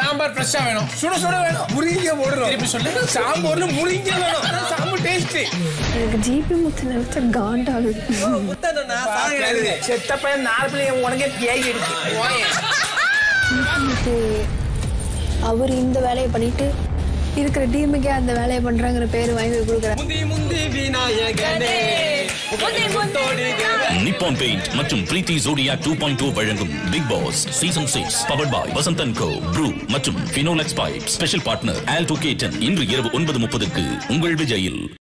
சாம்பார் ஃப்ரெஷ்ஷா வேணும் சுட சுட வேணும் முருங்க போடுறோம் திருப்பி சொல்லு. சாம்பார்ல முருங்க வேணும் அதான் சாம்பார் டேஸ்ட் எனக்கு ஜிபி முத்து நினைச்சா காண்டாகுது செத்த பையன் நாலு பிள்ளைங்க உனக்கே பேய் இருக்கு முத்து அவர் இந்த வேலையை பண்ணிட்டு இருக்கிற டீமுக்கே அந்த வேலையை பண்றாங்கிற பேர் வாங்கி போய் கொடுக்குறாரு நிப்பான் பெயிண்ட் மற்றும் பிரீத்தி ஜோடியா டூ பாயிண்ட் டூ வழங்கும் big boss season six power boy Vasanthan co Bru மற்றும் Finolex pipe special partner Alto கேட்டன் இன்று இரவு ஒன்பது முப்பதுக்கு உங்கள் விஜயில்